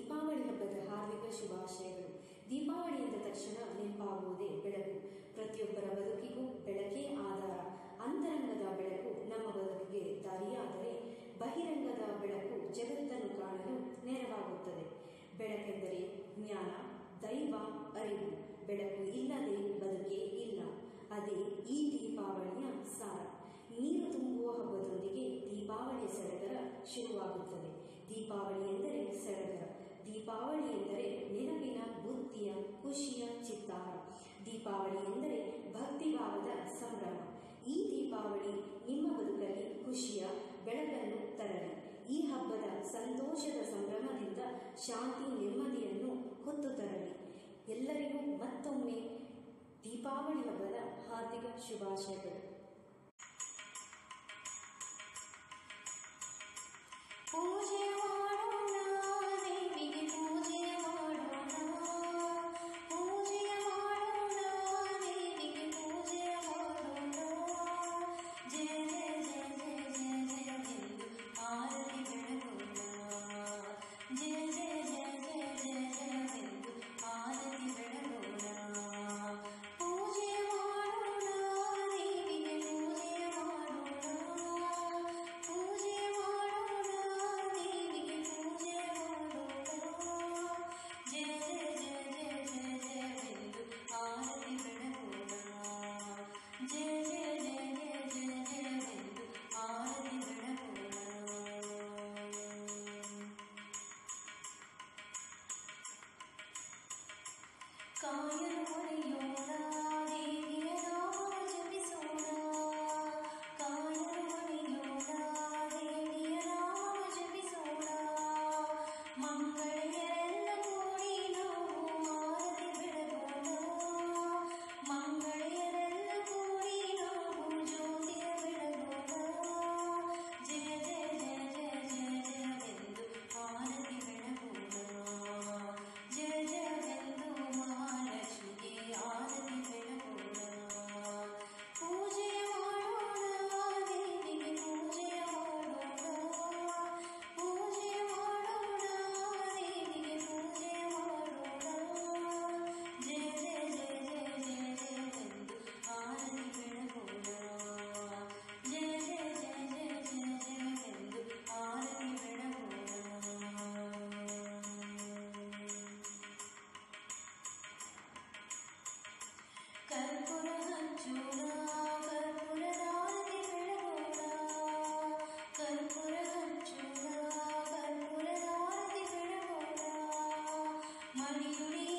ದೀಪಾವಳಿ ಹಬ್ಬದ ಹಾರ್ದಿಕ ಶುಭಾಶಯಗಳು ದೀಪಾವಳಿ ಎಂದ ತಕ್ಷಣ ನೆನಪಾಗುವುದೇ ಬೆಳಕು ಪ್ರತಿಯೊಬ್ಬರ ಬದುಕಿಗೂ ಬೆಳಕೇ ಆಧಾರ ಅಂತರಂಗದ ಬೆಳಕು ನಮ್ಮ ಬದುಕಿಗೆ ದಾರಿಯಾದರೆ ಬಹಿರಂಗದ ಬೆಳಕು ಜಗತ್ತನ್ನು ಕಾಣಲು ನೆರವಾಗುತ್ತದೆ ಬೆಳಕೆಂದರೆ ಜ್ಞಾನ ದೈವ ಅರಿವು ಬೆಳಕು ಇಲ್ಲದೆ ಬದುಕೇ ಇಲ್ಲ ಅದೇ ಈ ದೀಪಾವಳಿಯ ಸಾರ ನೀರು ತುಂಬುವ ಹಬ್ಬದೊಂದಿಗೆ ದೀಪಾವಳಿಯ ಸಡಗರ ಶುರುವಾಗುತ್ತದೆ ದೀಪಾವಳಿ ಎಂದರೆ ಸಡಗರ ದೀಪಾವಳಿ ಎಂದರೆ ನೆನಪಿನ ಬುದ್ಧಿಯ ಖುಷಿಯ ಚಿತ್ತಾರ ದೀಪಾವಳಿ ಎಂದರೆ ಭಕ್ತಿಭಾವದ ಸಂಭ್ರಮ ಈ ದೀಪಾವಳಿ ನಿಮ್ಮ ಬದುಕಲ್ಲಿ ಖುಷಿಯ ಬೆಳಕನ್ನು ತರಲಿ ಈ ಹಬ್ಬದ ಸಂತೋಷದ ಸಂಭ್ರಮದಿಂದ ಶಾಂತಿ ನೆಮ್ಮದಿಯನ್ನು ಹೊತ್ತು ತರಲಿ ಎಲ್ಲರಿಗೂ ಮತ್ತೊಮ್ಮೆ ದೀಪಾವಳಿ ಹಬ್ಬದ ಹಾರ್ದಿಕ ಶುಭಾಶಯಗಳು ಪೂಜೆ ಮಾಡೋಣ ದೇವಿಗೆ ಪೂಜೆ ಮಾಡೋಣ ಪೂಜೆ ಮಾಡೋಣ ದೇವಿಗೆ ಪೂಜೆ ಮಾಡೋಣ ಜಯ ಜಯ ಜಯ ಜಯ ಜಯ ಜಯ ಎಂದು ಆರತಿ ಬೆಳಗೋಣ ಜಯ ಜಯ ಜಯ ಜಯ ಜಯ ಜಯ ಎಂದು ಆರತಿ ಬೆಳಗೋಣ ಪೂಜೆ ಮಾಡೋಣ ದೇವಿಗೆ ಪೂಜೆ ಮಾಡೋಣ ಪೂಜೆ ಮಾಡೋಣ ದೇವಿಗೆ ಪೂಜೆ ಮಾಡೋಣ ಜಯ ಜಯ ಜಯ ಜಯ ಜಯ ಜಯವೆಂದು ಆರತಿ ಬೆಳಗೋಣ ಜಯ ಜಯ ಜಯ ಜಯ ಜಯ ಜಯವೆಂದು ಆರತಿ ಬೆಳಗೋಣ ಕಾಯಲು ಹೊರೆಯೋಣ ದೇವಿಯ ನಾಮ ಜಪಿಸೋಣ ಕಾಯಲು ಹೊರೆಯೋಣ ದೇವಿಯ ನಾಮ ಜಪಿಸೋಣ ಮಂಗಳೆಯರೆಲ್ಲ ಕೂಡಿ ನಾವು ಆರತಿ ಬೆಳಗೋಣ ಮಂಗಳೆಯರೆಲ್ಲ ಕೂಡಿ ನಾವು ಜ್ಯೋತಿಯ ಬೆಳಗೋಣ ಜಯ ಜಯ ಜಯ ಜಯ ಜಯ ಜಯವೆಂದು ಆರತಿ ಬೆಳಗೋಣ ಜಯ ಜಯವೆಂದು ಮಹಾಲಕ್ಷ್ಮಿಗೆ ಆರತಿ ಬೆಳಗೋಣ ಪೂಜೆ ಮಾಡೋಣ ದೇವಿಗೆ ಪೂಜೆ ಮಾಡೋಣ ಪೂಜೆ ಮಾಡೋಣ ದೇವಿಗೆ ಪೂಜೆ ಮಾಡೋಣ ಜಯ ಜಯ ಜಯ ಜಯ ಜಯ ಜಯವೆಂದು ಆರತಿ ಬೆಳಗೋಣ ಜಯ ಜಯ ಜಯ ಜಯ ಜಯ ಜಯವೆಂದು ಆರತಿ ಬೆಳಗೋಣ ಕರ್ಪೂರ ಹಂಚೋಣ ಕರ್ಪೂರದಾರತಿ ಬೆಳಗೋಣ ಕರ್ಪೂರ ಹಂಚೋಣ ಕರ್ಪೂರದಾರತಿ ಬೆಳಗೋಣ ಮನೆಯುಡಿ